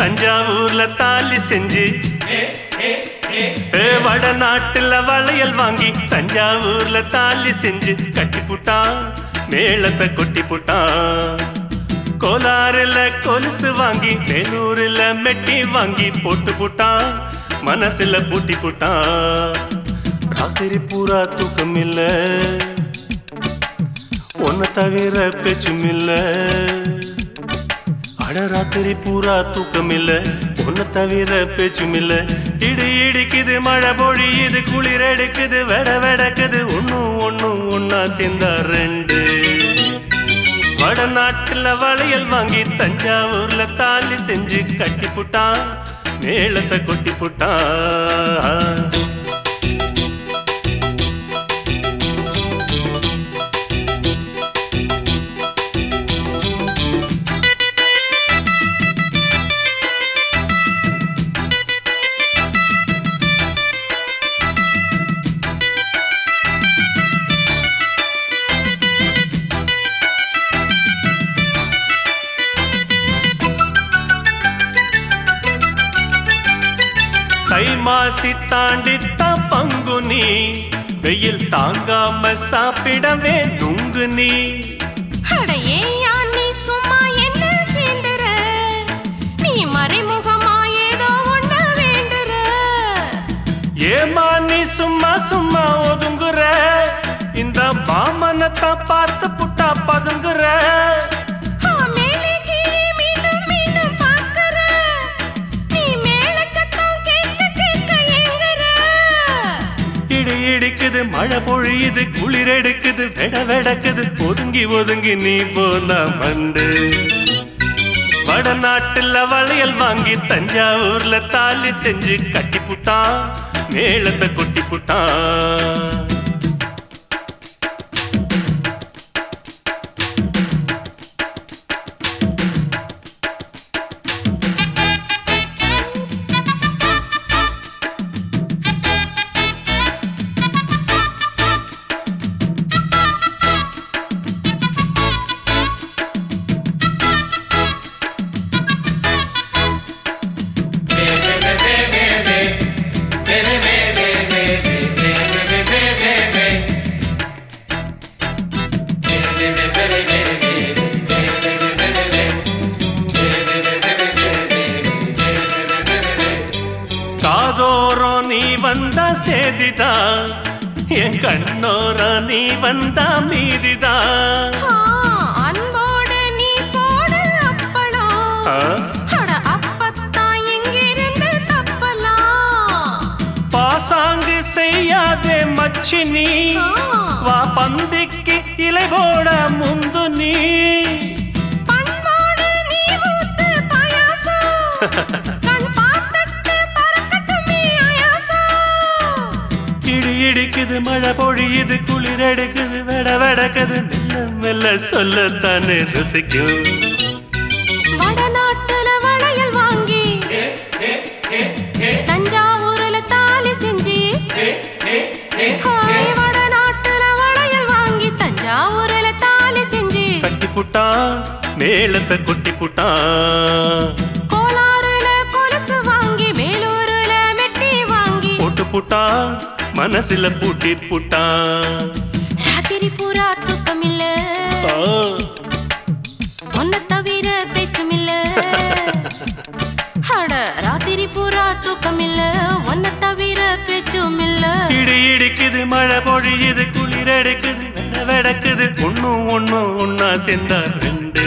தஞ்சாவூர்ல தாலி செஞ்சு ஏ, வடநாட்டுல வளையல் வாங்கி தஞ்சாவூர்ல தாலி செஞ்சு கட்டி புட்டான் மேளத்தை கொட்டி புட்டான் கோலாறுல கொலுசு வாங்கி வேலூர்ல மெட்டி வாங்கி போட்டு புட்டான் மனசுல பூட்டி புட்டான் ராத்திரி பூரா தூக்கம் இல்ல உன்னை தவிர பேச்சும் இல்ல அட ராத்திரி பூரா தூக்கம் இல்ல உன்னை தவிர பேச்சும் இல்ல இடி இடிக்குது மழை பொழியுது குளிர் எடுக்குது வெட வெடக்குது ஒண்ணும் ஒண்ணும் ஒன்னா சேர்ந்தா ரெண்டு வடநாட்டுல வளையல் வாங்கி தஞ்சாவூர்ல தாலி செஞ்சு கட்டி புட்டான் மேளத்தை கொட்டி புட்டான் தை மாசி தாண்டித்தான் பங்குனி வெயில் தாங்காம சாப்பிடவே நுங்கு நீ அட ஏய்யா நீ சும்மா என்ன சீண்டுற? நீ மறைமுகமா ஏதோ ஒண்ண வேண்டுற. ஏமா நீ சும்மா சும்மா ஒதுங்குற இந்த மாமனத்தான் பார்த்து புட்டா பதுங்குற ஆ, மேலே கீழே மீண்டும் மீண்டும் பார்க்கற. நீ மேளச்சத்தம் கேட்க கேட்க ஏங்குற. இடி இடிக்குது மழை பொழியுது குளிர் எடுக்குது வெட வெடக்குது ஒதுங்கி ஒதுங்கி நீ போனா மண்டு வடநாட்டுல வளையல் வாங்கி தஞ்சாவூர்ல தாலி செஞ்சு கட்டி புட்டான் மேளத்தை கொட்டி புட்டான் காதோரம் நீ வந்தா சேதிதான் என் கண்ணோரம் நீ வந்தா மீதிதான் ஆ, அன்போடு நீ போடு அப்பளம். ஆ? அட அப்பத்தான் எங்கிருந்து தப்பலாம் பாசாங்கு செய்யாதே மச்சி நீ ஆ. வா பந்திக்கு இலை போட முந்து நீ பண்பாடு நீ ஊத்து பாயாசம். கண் பார்த்துட்டு பறக்கட்டுமே ஆயாசம். இடி இடிக்குது மழை பொழியுது குளிர் எடுக்குது வெட வெடக்குது மெல்ல மெல்ல சொல்லத்தானே ருசிக்கும் வடநாட்டுல வளையல் வாங்கி தஞ்சாவூர்ல தாலி செஞ்சு ஹாய், வடநாட்டுல வளையல் வாங்கி தஞ்சாவூர்ல தாலி செஞ்சு கட்டி புட்டான் மேளத்தை கொட்டி புட்டான் கோலாறுல கொலுசு வாங்கி மேலூர்ல மெட்டி வாங்கி போட்டு புட்டான் மனசுல பூட்டி புட்டான் ராத்திரி பூரா தூக்கம் இல்ல ஆ, ஒன்ன தவிர பேச்சும் இல்ல அட ராத்திரி பூரா தூக்கம் இல்ல ஒன்ன தவிர பேச்சும் இல்ல இடி இடிக்குது மழை பொழியுது குளிர் எடுக்குது வெட வெடக்குது ஒண்ணும் ஒண்ணும் ஒன்னா சேர்ந்தா ரெண்டு